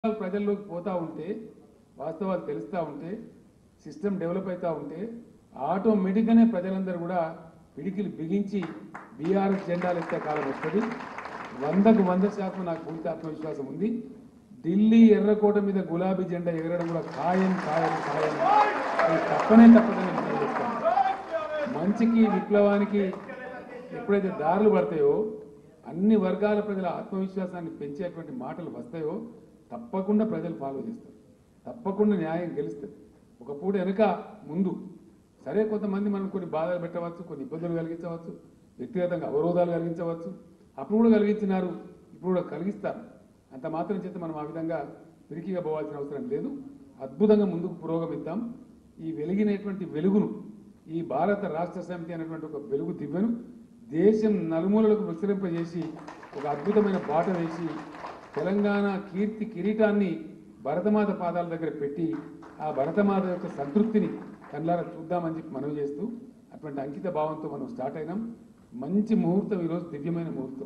ప్రజల్లోకి పోతా ఉంటే వాస్తవాలు తెలుస్తూ ఉంటే సిస్టమ్ డెవలప్ అవుతూ ఉంటే ఆటోమేటిక్గానే ప్రజలందరూ కూడా పిడికిలు బిగించి బీఆర్ఎస్ జెండాలు ఎత్తే కాలం వస్తుంది వందకు వంద శాతం నాకు పూర్తి ఆత్మవిశ్వాసం ఉంది ఢిల్లీ ఎర్రకోట మీద గులాబీ జెండా ఎగరడం కూడా ఖాయం ఖాయం ఖాయం అది తప్పనే తప్పదని నేను చెప్తాను మంచికి విప్లవానికి ఎప్పుడైతే దారులు పడతాయో అన్ని వర్గాల ప్రజల ఆత్మవిశ్వాసాన్ని పెంచేటువంటి మాటలు వస్తాయో తప్పకుండా ప్రజలు ఫాలో చేస్తారు తప్పకుండా న్యాయం గెలుస్తుంది ఒక పూట వెనుక ముందు సరే కొంతమంది మనం కొన్ని బాధలు పెట్టవచ్చు కొన్ని ఇబ్బందులు కలిగించవచ్చు వ్యక్తిగతంగా అవరోధాలు కలిగించవచ్చు అప్పుడు కూడా కలిగించినారు ఇప్పుడు కూడా కలిగిస్తారు అంత మాత్రం చేత మనం ఆ విధంగా పిరికిగా పోవాల్సిన అవసరం లేదు అద్భుతంగా ముందుకు పురోగమిద్దాం ఈ వెలిగినటువంటి వెలుగును ఈ భారత రాష్ట్ర సమితి అనేటువంటి ఒక వెలుగు దివ్యను దేశం నలుమూలలకు విస్తరింపజేసి ఒక అద్భుతమైన బాట వేసి తెలంగాణ కీర్తి కిరీటాన్ని భరతమాత పాదాల దగ్గర పెట్టి ఆ భరతమాత యొక్క సంతృప్తిని కళ్ళారా చూద్దామని చెప్పి మనవి చేస్తూ అటువంటి అంకిత భావంతో మనం స్టార్ట్ అయినాం మంచి ముహూర్తం ఈరోజు దివ్యమైన ముహూర్తం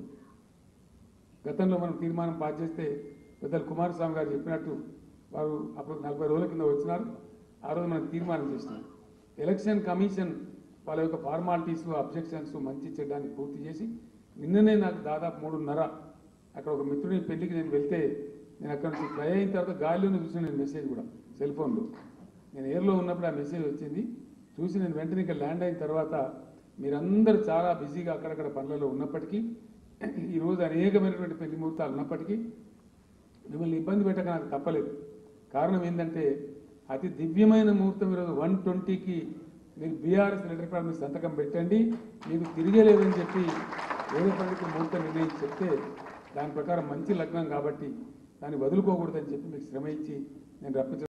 గతంలో మనం తీర్మానం పాస్ చేస్తే పెద్దలు కుమారస్వామి గారు చెప్పినట్టు వారు అప్పుడు నలభై రోజుల కింద వచ్చినారు ఆ రోజు మనం తీర్మానం చేసినాం ఎలక్షన్ కమిషన్ వాళ్ళ యొక్క ఫార్మాలిటీస్ అబ్జెక్షన్స్ మంచి చెడ్డాన్ని పూర్తి చేసి నిన్ననే నాకు దాదాపు మూడున్నర అక్కడ ఒక మిత్రుని పెళ్లికి నేను వెళ్తే నేను అక్కడ నుంచి ఫ్లై అయిన తర్వాత గాలిలోనే చూసిన నేను మెసేజ్ కూడా సెల్ ఫోన్లో నేను ఎయిర్లో ఉన్నప్పుడు ఆ మెసేజ్ వచ్చింది చూసి నేను వెంటనే ఇక్కడ ల్యాండ్ అయిన తర్వాత మీరందరూ చాలా బిజీగా అక్కడక్కడ పనులలో ఉన్నప్పటికీ ఈరోజు అనేకమైనటువంటి పెళ్లి ముహూర్తాలు ఉన్నప్పటికీ మిమ్మల్ని ఇబ్బంది పెట్టక నాకు తప్పలేదు కారణం ఏంటంటే అతి దివ్యమైన ముహూర్తం ఈరోజు వన్ ట్వంటీకి మీరు బీఆర్ఎస్ లెటర్ ప్యాడ్ మీద సంతకం పెట్టండి మీకు తిరిగేలేదని చెప్పి వేరే పండితులు ముహూర్తం నిర్ణయించి చెప్తే దాని ప్రకారం మంచి లగ్నం కాబట్టి దాన్ని వదులుకోకూడదని చెప్పి మీకు శ్రమ ఇచ్చి నేను రప్పించడం